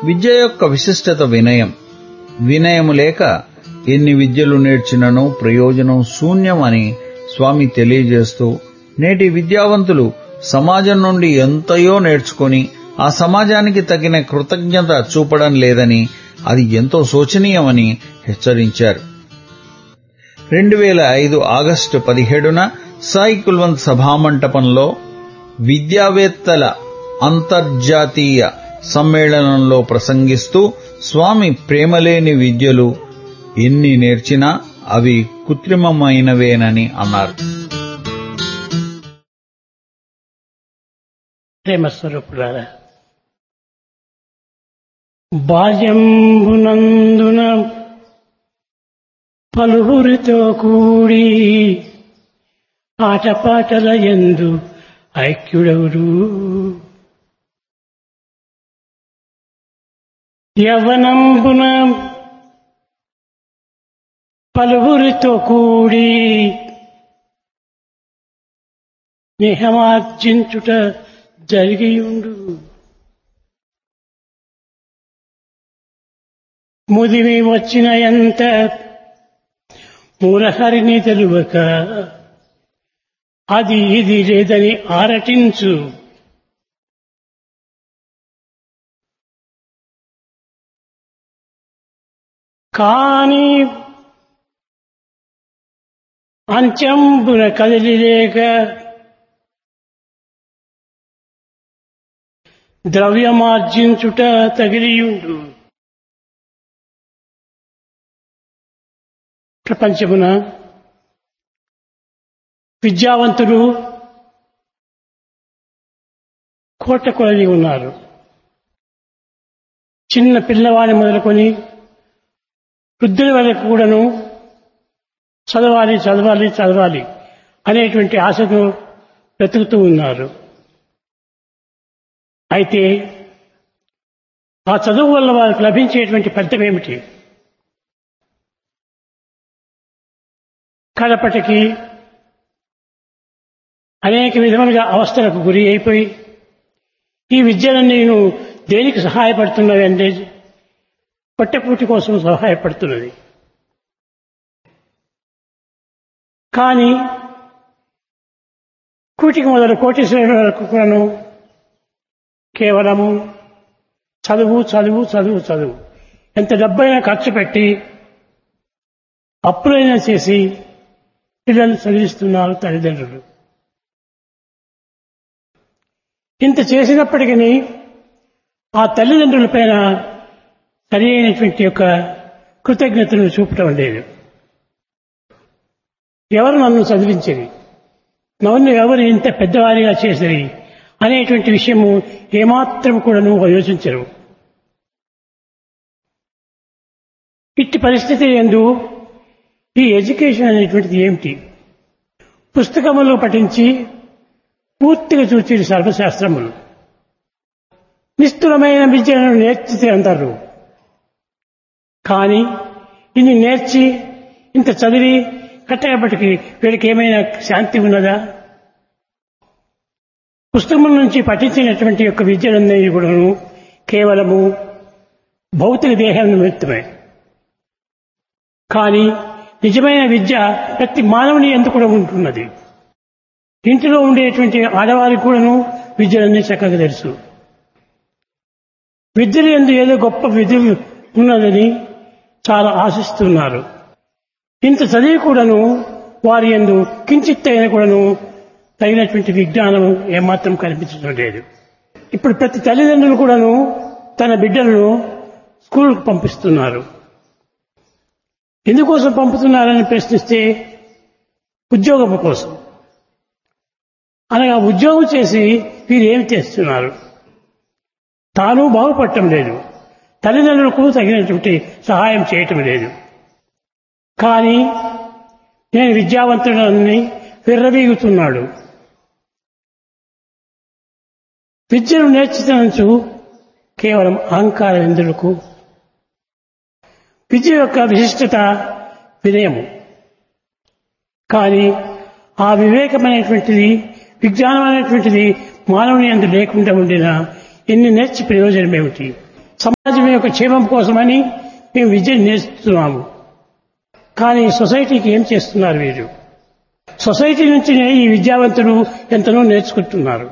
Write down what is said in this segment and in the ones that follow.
విద్య యొక్క విశిష్టత వినయం వినయము లేక ఎన్ని విద్యలు నేర్చినను ప్రయోజనం శూన్యం అని స్వామి తెలియజేస్తూ నేటి విద్యావంతులు సమాజం నుండి ఎంతయో నేర్చుకొని ఆ సమాజానికి తగిన కృతజ్ఞత చూపడం లేదని అది ఎంతో శోచనీయమని హెచ్చరించారు రెండు వేల ఐదు ఆగస్టు పదిహేడున సాయి కుల్వంత్ సభామంటపంలో విద్యావేత్తల అంతర్జాతీయ సమ్మేళనంలో ప్రసంగిస్తూ స్వామి ప్రేమలేని విద్యలు ఎన్ని నేర్చినా అవి కృత్రిమమైనవేనని అన్నారు ప్రేమస్వరూపులారా బాల్యంబునందున పలువురితో కూడి ఆటపాటల ఎందు ఐక్యుడవురు యవనంబున పలువురితో కూడి స్నేహమార్జించుట జరిగియుండు ముదిమి వచ్చిన ఎంత మురహరిని తెలువక అది ఇది లేదని ఆరటించు కాని అంచంబున కదిలిలేక ద్రవ్యమార్జించుట తగిలియుండు ప్రపంచమున విద్యావంతులు కోట కొలది ఉన్నారు చిన్న పిల్లవాడిని మొదలుకొని వృద్ధుల వరకు కూడాను చదవాలి చదవాలి చదవాలి అనేటువంటి ఆశతో బ్రతుకుతూ ఉన్నారు అయితే ఆ చదువు వల్ల వారికి లభించేటువంటి ఫలితం ఏమిటి కడపటికి అనేక విధములుగా అవస్థలకు గురి అయిపోయి ఈ విద్యలన్నీ నేను దేనికి సహాయపడుతున్నది అంటే పొట్టపూటి కోసం సహాయపడుతున్నది కానీ కూటికి మొదలు కోటీశ్వరుల వరకు కూడాను కేవలము చదువు చదువు చదువు చదువు ఎంత డబ్బైనా ఖర్చు పెట్టి అప్పులైనా చేసి పిల్లలు చదివిస్తున్నారు తల్లిదండ్రులు ఇంత చేసినప్పటికీ ఆ తల్లిదండ్రుల పైన సరి అయినటువంటి యొక్క కృతజ్ఞతను చూపటం లేదు ఎవరు నన్ను చదివించేది నన్ను ఎవరు ఇంత పెద్దవారిగా చేసేది అనేటువంటి విషయము ఏమాత్రం కూడా నువ్వు యోచించరు ఇట్టి పరిస్థితి ఎందు ఈ ఎడ్యుకేషన్ అనేటువంటిది ఏమిటి పుస్తకములో పఠించి పూర్తిగా చూచి సర్వశాస్త్రములు నిస్తులమైన విద్యను నేర్చితే అంటారు కానీ ఇన్ని నేర్చి ఇంత చదివి కట్టగప్పటికి వీడికి ఏమైనా శాంతి ఉన్నదా పుస్తకం నుంచి పఠించినటువంటి యొక్క విద్యలన్నీ కూడాను కేవలము భౌతిక దేహం నిమిత్తమే కానీ నిజమైన విద్య ప్రతి మానవుని ఎందుకు కూడా ఉంటున్నది ఇంటిలో ఉండేటువంటి ఆడవారికి కూడాను విద్యలన్నీ చక్కగా తెలుసు విద్యలు ఎందు ఏదో గొప్ప విద్యలు ఉన్నదని చాలా ఆశిస్తున్నారు ఇంత చదివి కూడాను వారి ఎందు కించిత్ అయినా కూడాను తగినటువంటి విజ్ఞానం ఏమాత్రం కనిపించడం లేదు ఇప్పుడు ప్రతి తల్లిదండ్రులు కూడాను తన బిడ్డలను స్కూల్కు పంపిస్తున్నారు ఎందుకోసం పంపుతున్నారని ప్రశ్నిస్తే ఉద్యోగం కోసం అనగా ఉద్యోగం చేసి వీరు ఏమి చేస్తున్నారు తాను బాగుపడటం లేదు తల్లిదండ్రులకు తగినటువంటి సహాయం చేయటం లేదు కానీ నేను విద్యావంతుడని విర్రవీగుతున్నాడు విద్యను నేర్చుతనంచు కేవలం అహంకారం ఎందులకు విద్య యొక్క విశిష్టత వినయము కానీ ఆ వివేకమైనటువంటిది విజ్ఞానం అనేటువంటిది మానవుని అందు లేకుండా ఉండిన ఎన్ని నేర్చి ప్రయోజనం ఏమిటి సమాజం యొక్క క్షేమం కోసమని మేము విద్యను నేర్చుతున్నాము కానీ సొసైటీకి ఏం చేస్తున్నారు వీరు సొసైటీ నుంచినే ఈ విద్యావంతులు ఎంతనో నేర్చుకుంటున్నారు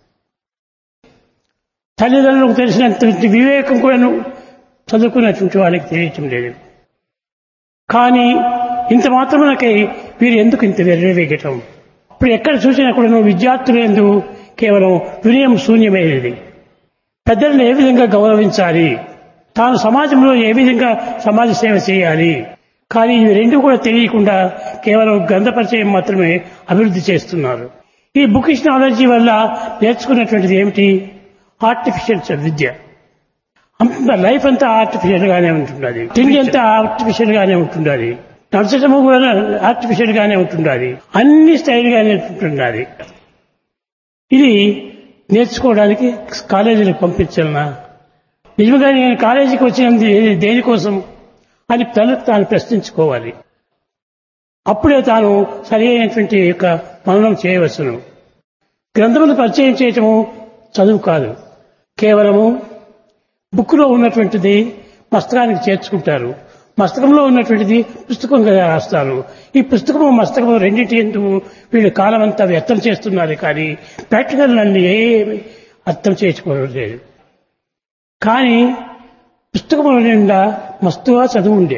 తల్లిదండ్రులకు తెలిసినటువంటి వివేకం కూడాను చదువుకున్నటువంటి వాళ్ళకి తెలియటం లేదు కానీ ఇంత మాత్రమునకై వీరు ఎందుకు ఇంత వెర్రవేగటం ఇప్పుడు ఎక్కడ చూసినా కూడాను విద్యార్థులు ఎందు కేవలం వినయం శూన్యమైనది పెద్దలను ఏ విధంగా గౌరవించాలి తాను సమాజంలో ఏ విధంగా సమాజ సేవ చేయాలి కానీ ఇవి రెండు కూడా తెలియకుండా కేవలం గ్రంథ పరిచయం మాత్రమే అభివృద్ధి చేస్తున్నారు ఈ బుకిష్ నాలెడ్జీ వల్ల నేర్చుకున్నటువంటిది ఏమిటి ఆర్టిఫిషియల్ విద్య అంత లైఫ్ అంతా ఆర్టిఫిషియల్ గానే ఉంటుండాలి తిండి అంతా ఆర్టిఫిషియల్ గానే ఉంటుండాలి నడచడము కూడా ఆర్టిఫిషియల్ గానే ఉంటుండాలి అన్ని స్టైల్ గానే ఉంటుండాలి ఇది నేర్చుకోవడానికి కాలేజీలకు పంపించాలనా నిజంగా నేను కాలేజీకి వచ్చినది దేనికోసం అని తనకు తాను ప్రశ్నించుకోవాలి అప్పుడే తాను సరి అయినటువంటి యొక్క మననం చేయవచ్చును గ్రంథమును పరిచయం చేయటము చదువు కాదు కేవలము బుక్లో ఉన్నటువంటిది మస్తకానికి చేర్చుకుంటారు మస్తకంలో ఉన్నటువంటిది పుస్తకంగా రాస్తారు ఈ పుస్తకము మస్తకము రెండింటి ఎందుకు వీళ్ళు కాలం అంతా వ్యర్థం చేస్తున్నారు కానీ ప్రాక్టికల్ నన్ను ఏమి అర్థం చేసుకోవడం లేదు కానీ పుస్తకముల నిండా మస్తుగా చదువు ఉండే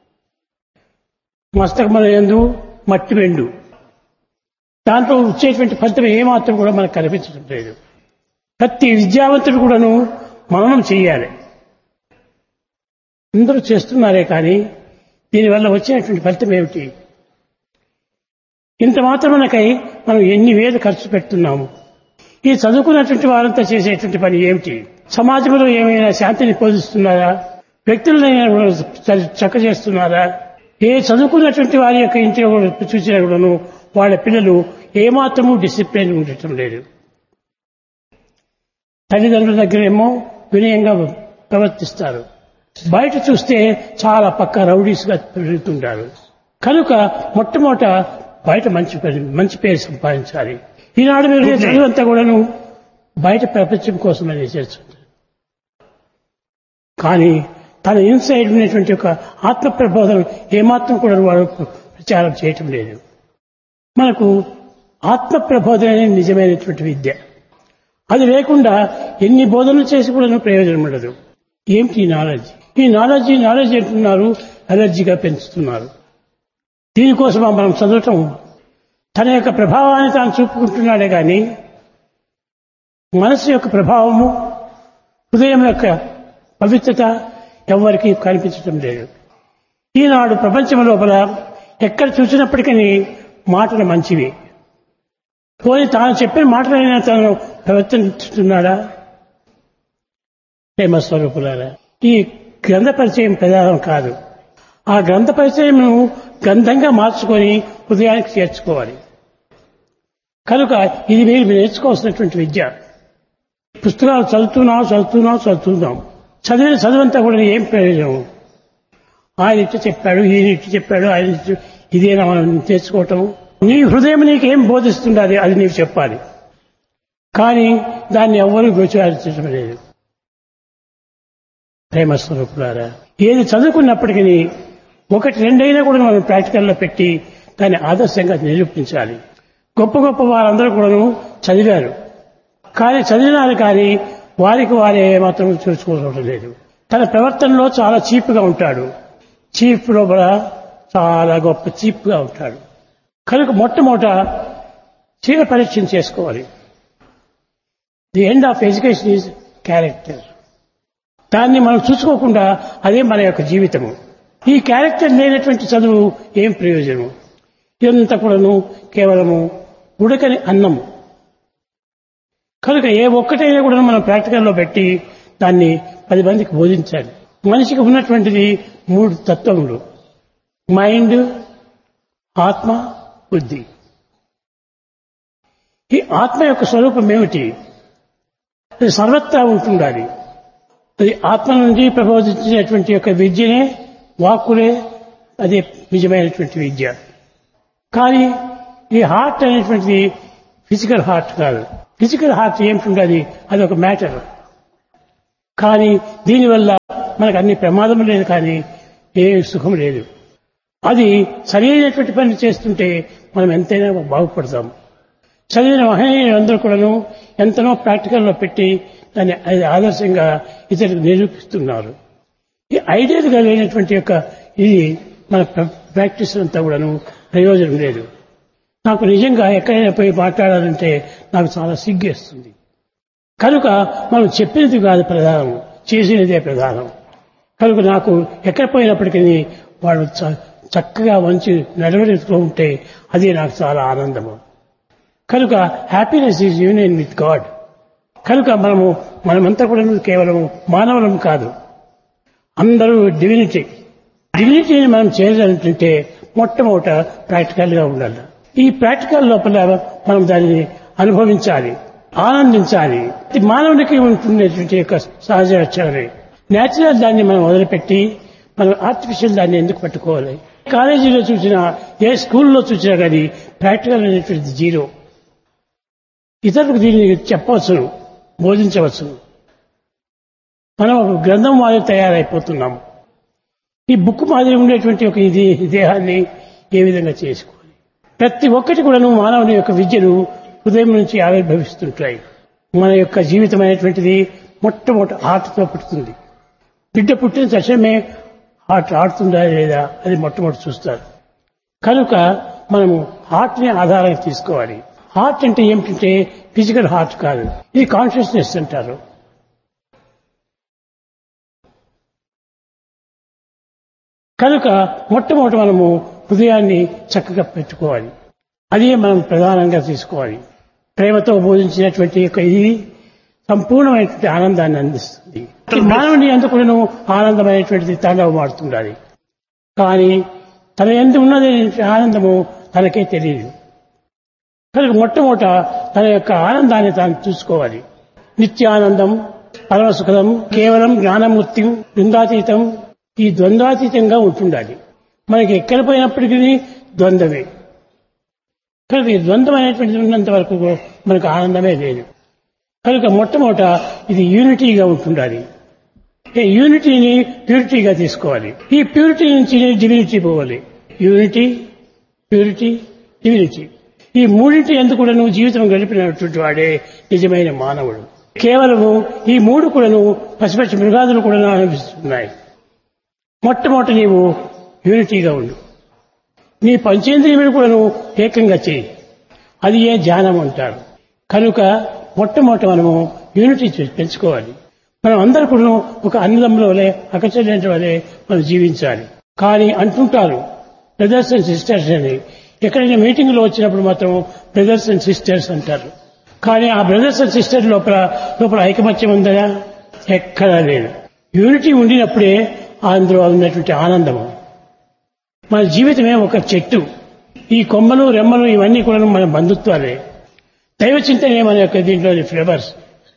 మస్తకముల ఎందు మట్టి వెండు దాంట్లో వచ్చేటువంటి ఫలితం ఏమాత్రం కూడా మనకు కనిపించడం లేదు ప్రతి విద్యావంతుడు కూడాను మననం చేయాలి అందరూ చేస్తున్నారే కానీ దీనివల్ల వచ్చేటువంటి ఫలితం ఏమిటి ఇంత మాత్రమునకై మనం ఎన్ని వేలు ఖర్చు పెడుతున్నాము ఈ చదువుకున్నటువంటి వారంతా చేసేటువంటి పని ఏమిటి సమాజంలో ఏమైనా శాంతిని పోషిస్తున్నారా వ్యక్తులైనా చక్క చేస్తున్నారా ఏ చదువుకున్నటువంటి వారి యొక్క ఇంటిలో చూసినా కూడాను వాళ్ళ పిల్లలు ఏమాత్రము డిసిప్లిన్ ఉండటం లేదు తల్లిదండ్రుల దగ్గరేమో వినయంగా ప్రవర్తిస్తారు బయట చూస్తే చాలా పక్క రౌడీస్గా పెరుగుతుంటారు కనుక మొట్టమొదట బయట మంచి పేరు మంచి పేరు సంపాదించాలి ఈనాడు మీరు చదువంతా కూడాను బయట ప్రపంచం కోసమని చేస్తుంది కానీ తన ఇన్సైడ్ ఉన్నటువంటి ఒక ఆత్మ ప్రబోధం ఏమాత్రం కూడా వాడు ప్రచారం చేయటం లేదు మనకు ఆత్మ ప్రబోధన అనేది నిజమైనటువంటి విద్య అది లేకుండా ఎన్ని బోధనలు చేసి కూడా ప్రయోజనం ఉండదు ఏమిటి ఈ నాలెడ్జ్ ఈ నాలెడ్జ్ నాలెడ్జ్ అంటున్నారు అలర్జీగా పెంచుతున్నారు దీనికోసం మనం చదవటం తన యొక్క ప్రభావాన్ని తాను చూపుకుంటున్నాడే కానీ మనసు యొక్క ప్రభావము హృదయం యొక్క పవిత్రత ఎవరికి కనిపించటం లేదు ఈనాడు ప్రపంచం లోపల ఎక్కడ చూసినప్పటికీ మాటలు మంచివి పోనీ తాను చెప్పిన మాటలైనా తాను ప్రవర్తిస్తున్నాడా ప్రేమ స్వరూపులారా ఈ గ్రంథ పరిచయం ప్రధానం కాదు ఆ గ్రంథ పరిచయం గ్రంథంగా మార్చుకొని హృదయానికి చేర్చుకోవాలి కనుక ఇది మీరు నేర్చుకోవాల్సినటువంటి విద్య పుస్తకాలు చదువుతున్నాం చదువుతున్నాం చదువుతున్నాం చదివిన చదువంతా కూడా ఏం ప్రయోజనం ఆయన ఇట్టు చెప్పాడు ఈయన ఇట్టు చెప్పాడు ఆయన ఇటు ఇదేనా మనం తెచ్చుకోవటం నీ హృదయం నీకేం బోధిస్తుండాలి అది నీకు చెప్పాలి కానీ దాన్ని ఎవ్వరూ గోచారించడం లేదు ప్రేమ స్వరూపులారా ఏది చదువుకున్నప్పటికీ ఒకటి రెండైనా కూడా మనం ప్రాక్టికల్లో పెట్టి దాన్ని ఆదర్శంగా నిరూపించాలి గొప్ప గొప్ప వారందరూ కూడాను చదివారు కానీ చదివినారు కానీ వారికి వారే మాత్రం చూసుకోవడం లేదు తన ప్రవర్తనలో చాలా చీప్గా ఉంటాడు చీప్ లోపల చాలా గొప్ప చీప్గా ఉంటాడు కనుక మొట్టమొదట చీర పరీక్ష చేసుకోవాలి the end of education is character దాన్ని మనం చూసుకోకుండా అదే మన యొక్క జీవితము ఈ క్యారెక్టర్ లేనటువంటి చదువు ఏం ప్రయోజనము ఇదంతా కూడాను కేవలము ఉడకని అన్నము కనుక ఏ ఒక్కటైనా కూడా మనం ప్రాక్టికల్లో పెట్టి దాన్ని పది మందికి బోధించాలి మనిషికి ఉన్నటువంటిది మూడు తత్వములు మైండ్ ఆత్మ బుద్ధి ఈ ఆత్మ యొక్క స్వరూపం ఏమిటి అది సర్వత్రా ఉంటుండాలి అది ఆత్మ నుండి ప్రబోధించినటువంటి యొక్క విద్యనే వాక్కులే అదే నిజమైనటువంటి విద్య కానీ ఈ హార్ట్ అనేటువంటిది ఫిజికల్ హార్ట్ కాదు ఫిజికల్ హార్ట్ ఏమిటి అది అది ఒక మ్యాటర్ కానీ దీనివల్ల మనకు అన్ని ప్రమాదం లేదు కానీ ఏ సుఖం లేదు అది సరైనటువంటి పని చేస్తుంటే మనం ఎంతైనా బాగుపడతాం చదివిన మహనీయులందరూ కూడాను ఎంతనో ప్రాక్టికల్లో పెట్టి దాన్ని అది ఆదర్శంగా ఇతరులకు నిరూపిస్తున్నారు ఈ ఐడియల్గా లేనటువంటి యొక్క ఇది మన ప్ర- ప్రాక్టీస్ అంతా కూడాను ప్రయోజనం లేదు నాకు నిజంగా ఎక్కడైనా పోయి మాట్లాడాలంటే నాకు చాలా సిగ్గేస్తుంది కనుక మనం చెప్పినది కాదు ప్రధానం చేసినదే ప్రధానం కనుక నాకు ఎక్కడ పోయినప్పటికీ వాడు చ- చక్కగా మంచి నడవడితో ఉంటే అది నాకు చాలా ఆనందము కనుక happiness is union with God కనుక మనము మనమంతా కూడా కేవలం మానవులం కాదు అందరూ డివినిటీ డివినిటీని మనం చేయాలంటే మొట్టమొదట ప్రాక్టికల్ గా ఉండాలి ఈ ప్రాక్టికల్ లోపల మనం దానిని అనుభవించాలి ఆనందించాలి ఇది మానవునికి ఉంటున్నటువంటి యొక్క సహజ లక్షణమే నేచురల్ దాన్ని మనం వదిలిపెట్టి మనం ఆర్టిఫిషియల్ దాన్ని ఎందుకు పట్టుకోవాలి కాలేజీలో చూసినా ఏ స్కూల్లో చూసినా కానీ ప్రాక్టికల్ అనేటువంటిది జీరో ఇతరులకు దీన్ని చెప్పవచ్చును బోధించవచ్చును మనం ఒక గ్రంథం మాదిరి తయారైపోతున్నాము ఈ బుక్ మాదిరి ఉండేటువంటి ఒక ఇది దేహాన్ని ఏ విధంగా చేసుకోవాలి ప్రతి ఒక్కటి కూడాను మానవుని యొక్క విద్యను హృదయం నుంచి ఆవిర్భవిస్తుంటాయి మన యొక్క జీవితం అనేటువంటిది మొట్టమొదటి ఆటతో పుట్టుతుంది బిడ్డ పుట్టిన తక్షణమే హార్ట్ ఆడుతుందా లేదా అది మొట్టమొదటి చూస్తారు కనుక మనము హార్ట్ ని ఆధారంగా తీసుకోవాలి హార్ట్ అంటే ఏమిటంటే ఫిజికల్ హార్ట్ కాదు ఇది కాన్షియస్నెస్ అంటారు కనుక మొట్టమొదటి మనము హృదయాన్ని చక్కగా పెట్టుకోవాలి అదే మనం ప్రధానంగా తీసుకోవాలి ప్రేమతో బోధించినటువంటి యొక్క ఇది సంపూర్ణమైనటువంటి ఆనందాన్ని అందిస్తుంది ఈ మానవుని ఎందుకును ఆనందమైనటువంటిది తాండవమాడుతుండాలి కానీ తన ఎందు ఉన్నది ఆనందము తనకే తెలియదు కనుక మొట్టమొదట తన యొక్క ఆనందాన్ని తాను చూసుకోవాలి నిత్యానందం పరమసుఖదం కేవలం జ్ఞానమూర్తి బృందాతీతం ఈ ద్వంద్వాతీతంగా ఉంటుండాలి మనకి ఎక్కడ పోయినప్పటికీ ద్వంద్వమే కనుక ఈ ద్వంద్వం అనేటువంటిది ఉన్నంత వరకు మనకు ఆనందమే లేదు కనుక మొట్టమొదట ఇది యూనిటీగా ఉంటుండాలి ఈ యూనిటీని ప్యూరిటీగా తీసుకోవాలి ఈ ప్యూరిటీ నుంచి డివినిటీ పోవాలి యూనిటీ ప్యూరిటీ డివినిటీ ఈ మూడింటి ఎందుకు కూడాను జీవితం గడిపినటువంటి వాడే నిజమైన మానవుడు కేవలము ఈ మూడు కూడాను పసిపచ్చి మృగాదులు కూడా అనిపిస్తున్నాయి మొట్టమొదటి నీవు యూనిటీగా ఉండు నీ పంచేంద్రియములు కూడాను ఏకంగా చేయి అది ఏ ధ్యానం అంటారు కనుక మొట్టమొదటి మనము యూనిటీ చే- పెంచుకోవాలి మనం అందరూ కూడా ఒక అన్నదమ్ముల వలె అకచర్యంటి వలె మనం జీవించాలి కానీ అంటుంటారు బ్రదర్స్ అండ్ సిస్టర్స్ అని ఎక్కడైనా మీటింగ్ లో వచ్చినప్పుడు మాత్రం బ్రదర్స్ అండ్ సిస్టర్స్ అంటారు కానీ ఆ బ్రదర్స్ అండ్ సిస్టర్ లోపల లోపల ఐకమత్యం ఉందా ఎక్కడా లేదు యూనిటీ ఉండినప్పుడే అందులో ఉన్నటువంటి ఆనందము మన జీవితమే ఒక చెట్టు ఈ కొమ్మలు రెమ్మలు ఇవన్నీ కూడా మన బంధుత్వాలే దైవ చింతనే మన యొక్క దీంట్లోని ఫ్లేవర్స్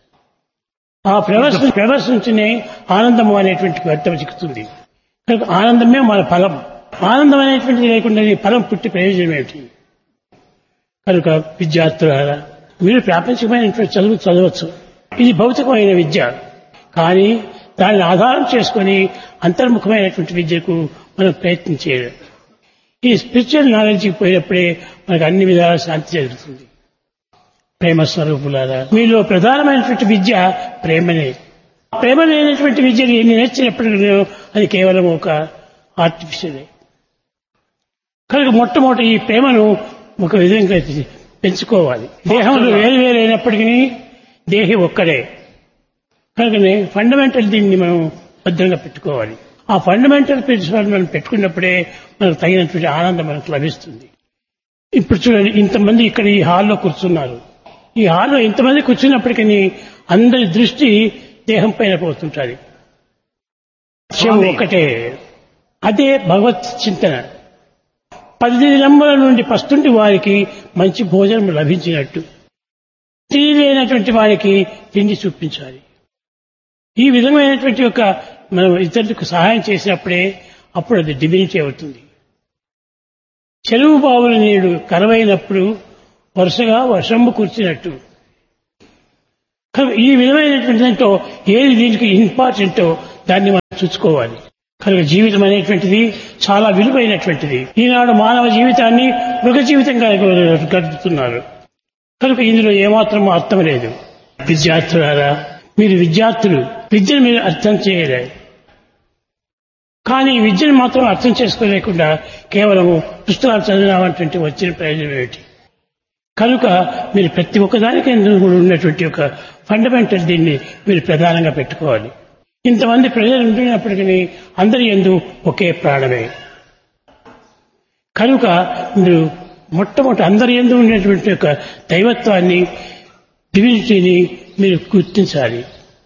ఆ ఫ్లేవర్స్ ఫ్లేవర్స్ నుంచినే ఆనందము అనేటువంటి అర్థం చిక్కుతుంది కనుక ఆనందమే మన ఫలం ఆనందం అనేటువంటిది లేకుండా ఈ ఫలం పుట్టి ప్రయోజనం ఏమిటి కనుక విద్యార్థులారా మీరు ప్రాపంచికమైనటువంటి చదువు చదవచ్చు ఇది భౌతికమైన విద్య కానీ దానిని ఆధారం చేసుకొని అంతర్ముఖమైనటువంటి విద్యకు మనం ప్రయత్నం చేయాలి ఈ స్పిరిచువల్ నాలెడ్జ్కి పోయినప్పుడే మనకు అన్ని విధాల శాంతి జరుగుతుంది ప్రేమ స్వరూపులారా మీలో ప్రధానమైనటువంటి విద్య ప్రేమనే ప్రేమ లేనటువంటి విద్యని ఎన్ని నేర్చినప్పటికీ అది కేవలం ఒక ఆర్టిఫిషియలే కనుక మొట్టమొదటి ఈ ప్రేమను ఒక విధంగా పెంచుకోవాలి దేహంలో వేరు వేరు అయినప్పటికీ దేహి ఒక్కడే కనుకనే ఫండమెంటల్ దీన్ని మనం భద్రంగా పెట్టుకోవాలి ఆ ఫండమెంటల్ ప్రిన్సిపల్ మనం పెట్టుకున్నప్పుడే మనకు తగినటువంటి ఆనందం మనకు లభిస్తుంది ఇప్పుడు చూడండి ఇంతమంది ఇక్కడ ఈ హాల్లో కూర్చున్నారు ఈ హాల్లో ఇంతమంది కూర్చున్నప్పటికీ అందరి దృష్టి దేహం పైన పోతుంటుంది విషయం ఒక్కటే అదే భగవత్ చింతన పది దినముల నుండి పస్తుంటి వారికి మంచి భోజనం లభించినట్టు తిండి లేనటువంటి వారికి తిండి చూపించాలి ఈ విధమైనటువంటి ఒక మనం ఇతరులకు సహాయం చేసినప్పుడే అప్పుడు అది డివినిటీ అవుతుంది చెరువు బావుల నీడు కరవైనప్పుడు వరుసగా వర్షంబు కూర్చినట్టు కనుక ఈ విధమైనటువంటి దాంట్లో ఏది దీనికి ఇంపార్టెంటో దాన్ని మనం చూసుకోవాలి కనుక జీవితం అనేటువంటిది చాలా విలువైనటువంటిది ఈనాడు మానవ జీవితాన్ని మృగ జీవితంగా గడుపుతున్నారు కనుక ఇందులో ఏమాత్రం అర్థం లేదు విద్యార్థులారా మీరు విద్యార్థులు విద్యను మీరు అర్థం చేయలే కానీ ఈ విద్యను మాత్రం అర్థం చేసుకోలేకుండా కేవలము పుస్తకాలు చదివినామంటే వచ్చిన ప్రయోజనం ఏమిటి కనుక మీరు ప్రతి ఒక్కదానికి కూడా ఉన్నటువంటి ఒక ఫండమెంటల్ దీన్ని మీరు ప్రధానంగా పెట్టుకోవాలి ఇంతమంది ప్రజలు ఉంటున్నప్పటికీ అందరి ఎందు ఒకే ప్రాణమే కనుక మీరు మొట్టమొదటి అందరి ఎందు ఉన్నటువంటి ఒక దైవత్వాన్ని డివినిటీని మీరు గుర్తించాలి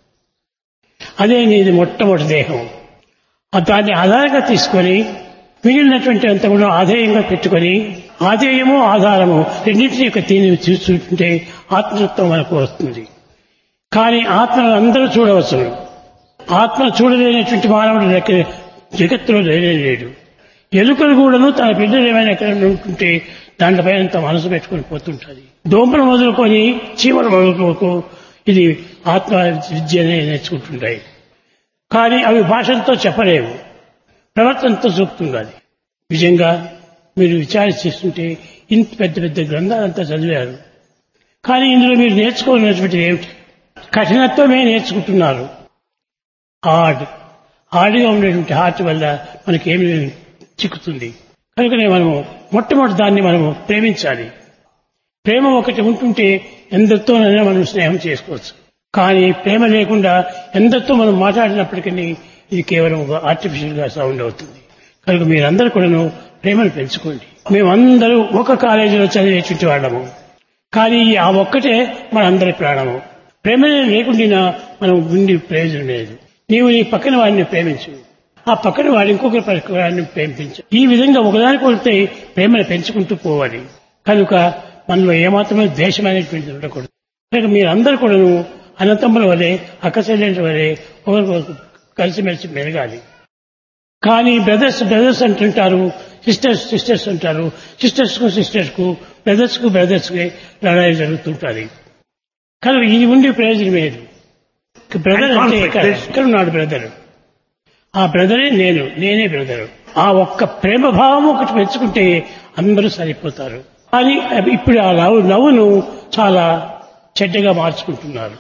అదే నీది మొట్టమొదటి దేహం ఆ దాన్ని ఆధారంగా తీసుకొని మిగిలినటువంటి అంత కూడా ఆధేయంగా పెట్టుకొని ఆధేయము ఆధారము రెండింటిని యొక్క దీన్ని చూస్తుంటే ఆత్మతత్వం మనకు వస్తుంది కానీ ఆత్మను అందరూ చూడవచ్చును ఆత్మను చూడలేనటువంటి మానవుడు లెక్క జగత్తులో లేడు ఎలుకలు కూడాను తన బిడ్డలు ఏమైనా ఎక్కడ ఉంటుంటే దాంట్లపై అంత మనసు పెట్టుకొని పోతుంటుంది దోమలు మొదలుకొని చీమలు మొదలుకోకు ఇది ఆత్మ విద్యనే నేర్చుకుంటుంటాయి కానీ అవి భాషలతో చెప్పలేవు ప్రవర్తనతో చూపుతుంది నిజంగా మీరు విచారణ చేస్తుంటే ఇంత పెద్ద పెద్ద గ్రంథాలంతా చదివారు కానీ ఇందులో మీరు నేర్చుకోవాల్సినటువంటిది ఏమిటి కఠినత్వమే నేర్చుకుంటున్నారు హార్డ్ హార్డ్గా ఉండేటువంటి హార్ట్ వల్ల మనకేమి చిక్కుతుంది కనుకనే మనము మొట్టమొదటి దాన్ని మనము ప్రేమించాలి ప్రేమ ఒకటి ఉంటుంటే ఎందరితోనైనా మనం స్నేహం చేసుకోవచ్చు కానీ ప్రేమ లేకుండా ఎందరితో మనం మాట్లాడినప్పటికీ ఇది కేవలం ఒక ఆర్టిఫిషియల్ గా సౌండ్ అవుతుంది కనుక మీరందరూ కూడాను ప్రేమను పెంచుకోండి మేమందరూ ఒక కాలేజీలో చదివేటువంటి వాళ్ళము కానీ ఆ ఒక్కటే మనందరి ప్రాణము ప్రేమనే లేకుండా మనం ఉండి ప్రయోజనం లేదు నీవు నీ పక్కన వాడిని ప్రేమించు ఆ పక్కన వాడు ఇంకొకరి వాడిని ప్రేమించు ఈ విధంగా ఒకదానికొకటి ప్రేమను పెంచుకుంటూ పోవాలి కనుక మనలో ఏమాత్రమే ద్వేషం అనేటువంటిది ఉండకూడదు కనుక మీరందరూ కూడాను అనంతముల వలె అక్కచెల్లెంటి వలె ఒకరికొకరు కలిసిమెలిసి మెరగాలి కానీ బ్రదర్స్ బ్రదర్స్ అంటుంటారు సిస్టర్స్ సిస్టర్స్ అంటారు సిస్టర్స్ కు సిస్టర్స్ కు బ్రదర్స్ కు బ్రదర్స్ కి లడాయి జరుగుతుంటుంది కనుక ఇది ఉండే ప్రయోజనం లేదు బ్రదర్ అంటే ఇక్కడ ఇక్కడ ఉన్నాడు బ్రదర్ ఆ బ్రదరే నేను నేనే బ్రదర్ ఆ ఒక్క ప్రేమ భావం ఒకటి పెంచుకుంటే అందరూ సరిపోతారు కానీ ఇప్పుడు ఆ లవ్ లవ్ను చాలా చెడ్డగా మార్చుకుంటున్నారు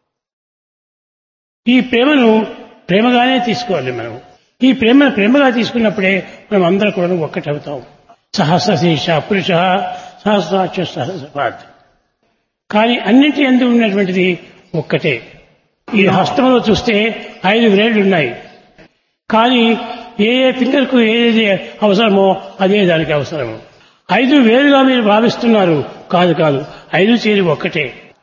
ఈ ప్రేమను ప్రేమగానే తీసుకోవాలి మనం ఈ ప్రేమను ప్రేమగా తీసుకున్నప్పుడే మనం అందరం కూడా ఒక్కటవుతాం సహస్రశీష పురుష సహస్రాక్ష సహస్రపాద్ కానీ అన్నింటి ఎందు ఉన్నటువంటిది ఒక్కటే ఈ హస్తంలో చూస్తే ఐదు వేళ్ళు ఉన్నాయి కానీ ఏ ఏ ఫింగర్కు ఏది అవసరమో అదే దానికి అవసరము ఐదు వేలుగా మీరు భావిస్తున్నారు కాదు కాదు ఐదు చేరి ఒక్కటే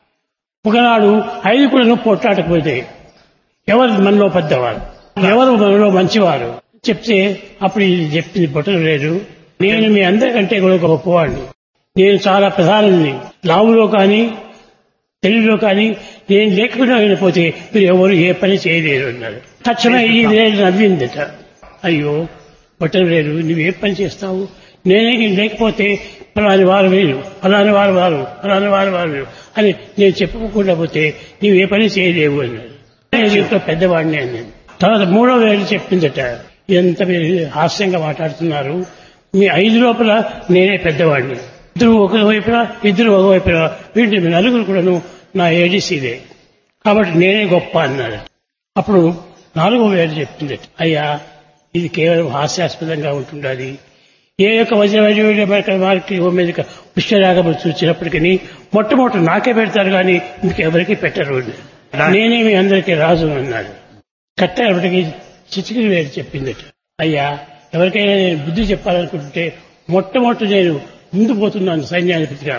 ఒకనాడు ఐదు కూడా పొట్లాటకపోతే ఎవరు మనలో పెద్దవారు ఎవరు మనలో మంచివారు చెప్తే అప్పుడు ఇది చెప్పింది బొట్టలు లేదు నేను మీ అందరికంటే కూడా గొప్పవాడిని నేను చాలా ప్రధాని లావులో కానీ తెలుగులో కానీ నేను లేకుండా వెళ్ళిపోతే మీరు ఎవరు ఏ పని చేయలేరు అన్నారు తక్షణమే ఈ నేను నవ్విందట అయ్యో బట్టలు లేరు నువ్వు ఏ పని చేస్తావు నేనే లేకపోతే ఫలాని వారు వేరు ఫలాని వారు వారు ఫలాని వారు వారు వేరు అని నేను చెప్పుకోకుండా పోతే నీవు ఏ పని చేయలేవు అన్నాడు నేను ఇంట్లో పెద్దవాడిని అన్నాను తర్వాత మూడో వేలు చెప్పిందట ఎంత మీరు హాస్యంగా మాట్లాడుతున్నారు మీ ఐదు లోపల నేనే పెద్దవాడిని ఇద్దరు ఒక వైపున ఇద్దరు ఒక వైపున వీటిని మీ నలుగురు కూడాను నా ఏడీసీదే కాబట్టి నేనే గొప్ప అన్నాడు అప్పుడు నాలుగో వేలు చెప్తుంది అయ్యా ఇది కేవలం హాస్యాస్పదంగా ఉంటుండాలి ఏ యొక్క వజ్ర వారికి మీద పుష్యరాగములు చూసినప్పటికీ మొట్టమొదటి నాకే పెడతారు కానీ ఇంకెవరికి పెట్టరు నేనే మీ అందరికీ రాజు అన్నాడు కట్టేపటికి చిచికిరి వేరు చెప్పిందట అయ్యా ఎవరికైనా నేను బుద్ధి చెప్పాలనుకుంటుంటే మొట్టమొదటి నేను ముందు పోతున్నాను సైన్యాధిపతిగా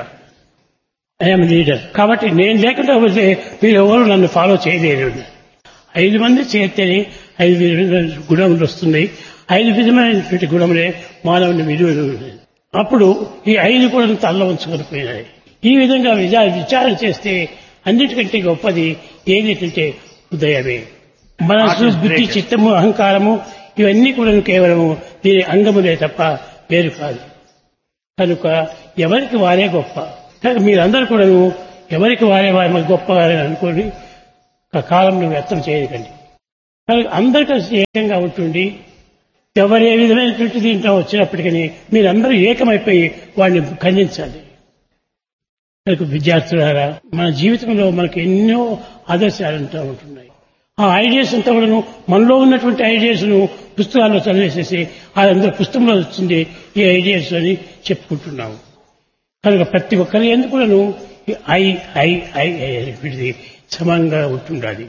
ఐఎమ్ లీడర్ కాబట్టి నేను లేకుండా పోతే మీరు ఎవరు నన్ను ఫాలో చేయలేరు ఐదు మంది చేస్తేనే ఐదు విధమైన గుణములు వస్తున్నాయి ఐదు విధమైనటువంటి గుణములే మానవుని విలువలు అప్పుడు ఈ ఐదు కూడా తల్ల ఉంచుకొని పోయినాయి ఈ విధంగా విచార విచారణ చేస్తే అన్నిటికంటే గొప్పది ఏమిటంటే హృదయమే మనసు బుద్ధి చిత్తము అహంకారము ఇవన్నీ కూడా కేవలము దీని అంగములే తప్ప వేరు కాదు కనుక ఎవరికి వారే గొప్ప కనుక మీరందరూ కూడాను ఎవరికి వారే వారి గొప్పవారే అనుకోని ఆ కాలంలో వ్యక్తం చేయకండి కానీ అందరు కలిసి ఏకంగా ఉంటుండి ఎవరు ఏ విధమైనటువంటి దీంట్లో వచ్చినప్పటికీ మీరందరూ ఏకమైపోయి వాడిని ఖండించాలి మనకు విద్యార్థులారా మన జీవితంలో మనకు ఎన్నో ఆదర్శాలు అంటూ ఉంటున్నాయి ఆ ఐడియాస్ అంతా కూడాను మనలో ఉన్నటువంటి ఐడియాస్ ను పుస్తకాల్లో చదివేసేసి అదంతా పుస్తకంలో వచ్చింది ఈ ఐడియాస్ అని చెప్పుకుంటున్నాము కనుక ప్రతి ఒక్కరి ఎందుకు కూడాను ఈ ఐ ఐ ఐ ఐ అనేటువంటిది సమానంగా ఉంటుండాలి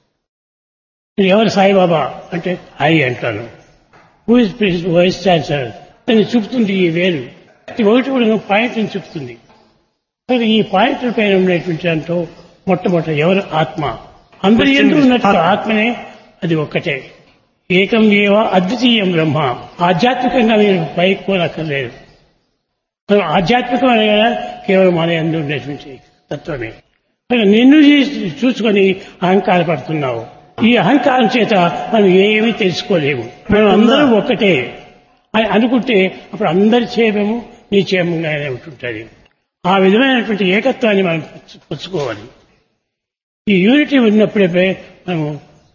నేను ఎవరు సాయిబాబా అంటే ఐ అంటాను హూ ఇస్ వైస్ ఛాన్సలర్ దాన్ని చూపుతుంది ఈ వేలు ప్రతి ఒకటి కూడా పాయింట్ అని చెప్తుంది కనుక ఈ పాయింట్ పైన ఉండేటువంటి దాంట్లో మొట్టమొదటి ఎవరు ఆత్మ అందరి ఎందుకు ఉన్నట్టు ఆత్మనే అది ఒక్కటే ఏకం ఏవ అద్వితీయం బ్రహ్మ ఆధ్యాత్మికంగా మీరు పైకి పోనక్కర్లేదు మనం ఆధ్యాత్మికం అనగా కేవలం మన ఎందు ఉండేటువంటి తత్వమే కనుక నిన్ను చూ- చూసుకొని అహంకారపడుతున్నావు ఈ అహంకారం చేత మనం ఏమీ తెలుసుకోలేము మనం అందరం ఒక్కటే అని అనుకుంటే అప్పుడు అందరి క్షేమము నీ క్షేమంగానే ఉంటుంటుంది ఆ విధమైనటువంటి ఏకత్వాన్ని మనం పుచ్చు- పుచ్చుకోవాలి ఈ యూనిటీ ఉన్నప్పుడే మనము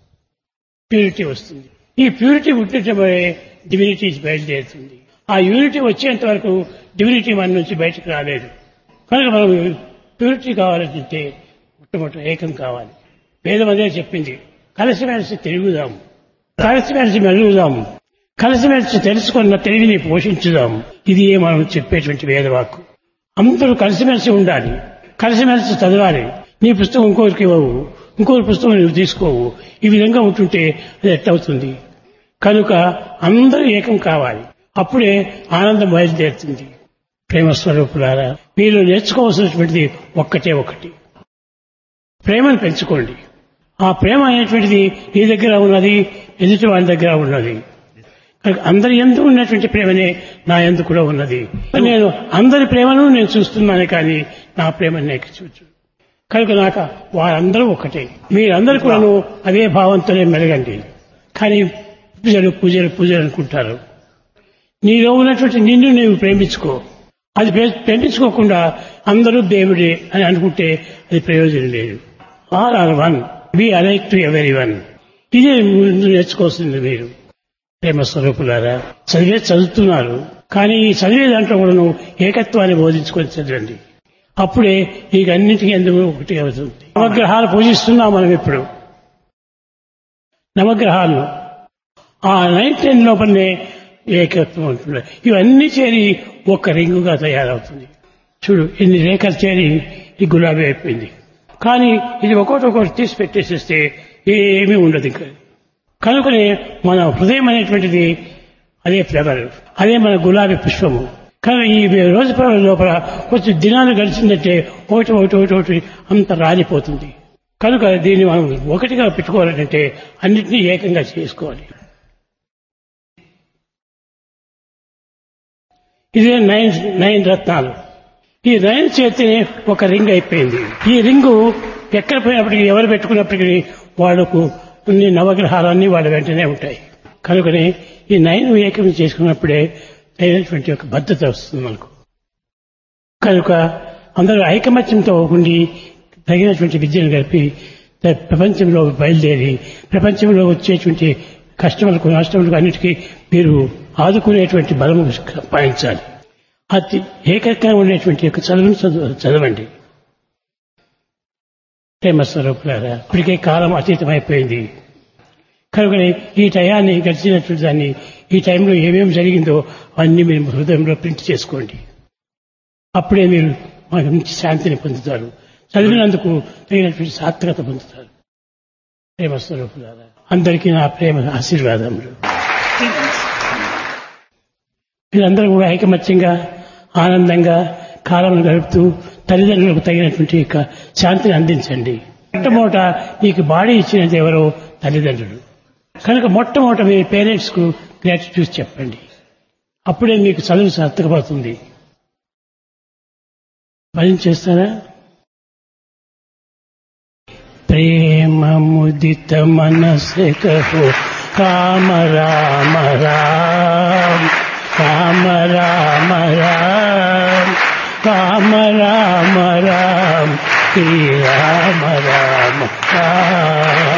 ప్యూరిటీ వస్తుంది ఈ ప్యూరిటీ ఉండటమే డివినిటీ బయలుదేరుతుంది ఆ యూనిటీ వచ్చేంత వరకు డివినిటీ మన నుంచి బయటకు రాలేదు కనుక మనం ప్యూరిటీ కావాలంటే మొట్టమొదటి ఏకం కావాలి వేదం అదే చెప్పింది కలిసిమెలిసి తిరుగుదాము కలిసిమెలిసి మెలుగుదాము కలిసిమెలిసి తెలుసుకున్న తెలివిని పోషించుదాము ఇది మనం చెప్పేటువంటి వేదవాక్కు అందరూ కలిసిమెలిసి ఉండాలి కలిసిమెలిసి చదవాలి నీ పుస్తకం ఇంకోరికి ఇవ్వవు ఇంకోరి పుస్తకం నువ్వు తీసుకోవు ఈ విధంగా ఉంటుంటే అది ఎట్టవుతుంది కనుక అందరూ ఏకం కావాలి అప్పుడే ఆనందం బయలుదేరుతుంది ప్రేమ స్వరూపులారా మీరు నేర్చుకోవాల్సినటువంటిది ఒక్కటే ఒకటి ప్రేమను పెంచుకోండి ఆ ప్రేమ అనేటువంటిది నీ దగ్గర ఉన్నది ఎదుటి వాళ్ళ దగ్గర ఉన్నది కనుక అందరి ఎందు ఉన్నటువంటి ప్రేమనే నా ఎందు కూడా ఉన్నది నేను అందరి ప్రేమను నేను చూస్తున్నాను కానీ నా ప్రేమను నేను చూచు కనుక నాకు వారందరూ ఒకటే మీరందరూ కూడాను అదే భావంతోనే మెలగండి కానీ పూజలు పూజలు పూజలు అనుకుంటారు నీలో ఉన్నటువంటి నిన్ను నీవు ప్రేమించుకో అది ప్రే- ప్రేమించుకోకుండా అందరూ దేవుడే అని అనుకుంటే అది ప్రయోజనం లేదు all are one be alike to everyone ఇదే ముందు నేర్చుకోవాల్సింది మీరు ప్రేమ స్వరూపులారా చదివే చదువుతున్నారు కానీ ఈ చదివే దాంట్లో కూడా నువ్వు ఏకత్వాన్ని బోధించుకొని చదవండి అప్పుడే నీకు అన్నిటికీ ఎందుకు ఒకటి అవుతుంది నవగ్రహాలు పూజిస్తున్నాం మనం ఇప్పుడు నవగ్రహాలు ఆ నైన్ టెన్ లోపలనే ఏకత్వం ఉంటుంది ఇవన్నీ చేరి ఒక రింగుగా తయారవుతుంది చూడు ఇన్ని రేఖలు చేరి ఈ గులాబీ అయిపోయింది కానీ ఇది ఒక్కొక్కటి ఒక్కొక్కటి తీసి పెట్టేసేస్తే ఏమీ ఉండదు ఇంకా కనుకనే మన హృదయం అనేటువంటిది అదే ఫ్లవర్ అదే మన గులాబీ పుష్పము కానీ ఈ రోజు ఫ్లవర్ లోపల కొంచెం దినాలు గడిచిందంటే ఒకటి ఒకటి ఒకటి ఒకటి అంత రాలిపోతుంది కనుక దీన్ని మనం ఒకటిగా పెట్టుకోవాలంటే అన్నిటినీ ఏకంగా చేసుకోవాలి ఇదే నైన్ నైన్ రత్నాలు ఈ నైన్ చేతిని ఒక రింగ్ అయిపోయింది ఈ రింగు ఎక్కడ పోయినప్పటికీ ఎవరు పెట్టుకున్నప్పటికీ వాళ్ళకు అన్ని నవగ్రహాలన్నీ వాళ్ళ వెంటనే ఉంటాయి కనుకనే ఈ నైన్ ఏకం చేసుకున్నప్పుడే అయినటువంటి ఒక భద్రత వస్తుంది మనకు కనుక అందరూ ఐకమత్యంతో ఉండి తగినటువంటి విద్యను కలిపి ప్రపంచంలో బయలుదేరి ప్రపంచంలో వచ్చేటువంటి కష్టములకు నష్టములకు అన్నిటికీ మీరు ఆదుకునేటువంటి బలము సంపాదించాలి అతి ఏకంగా ఉండేటువంటి యొక్క చదువును చదువు చదవండి ప్రేమ స్వరూపులారా ఇప్పటికే కాలం అతీతమైపోయింది కనుకనే ఈ టయాన్ని గడిచినటువంటి దాన్ని ఈ టైంలో ఏమేమి జరిగిందో అన్ని మీరు హృదయంలో ప్రింట్ చేసుకోండి అప్పుడే మీరు మంచి శాంతిని పొందుతారు చదివినందుకు తగినటువంటి సార్థకత పొందుతారు ప్రేమ స్వరూపులారా అందరికీ నా ప్రేమ ఆశీర్వాదములు మీరందరూ కూడా ఐకమత్యంగా ఆనందంగా కాలం గడుపుతూ తల్లిదండ్రులకు తగినటువంటి యొక్క శాంతిని అందించండి మొట్టమొదట నీకు బాడీ ఇచ్చినది ఎవరో తల్లిదండ్రులు కనుక మొట్టమొదట మీ పేరెంట్స్ కు గ్రాటిట్యూడ్ చెప్పండి అప్పుడే మీకు చదువు సార్థకపడుతుంది భయం చేస్తారా ప్రేమ ముదిత మనసే కహో కామ రామ రామ రామ రామ రామ రామ రామ రామ శ్రీరామ రామ రామ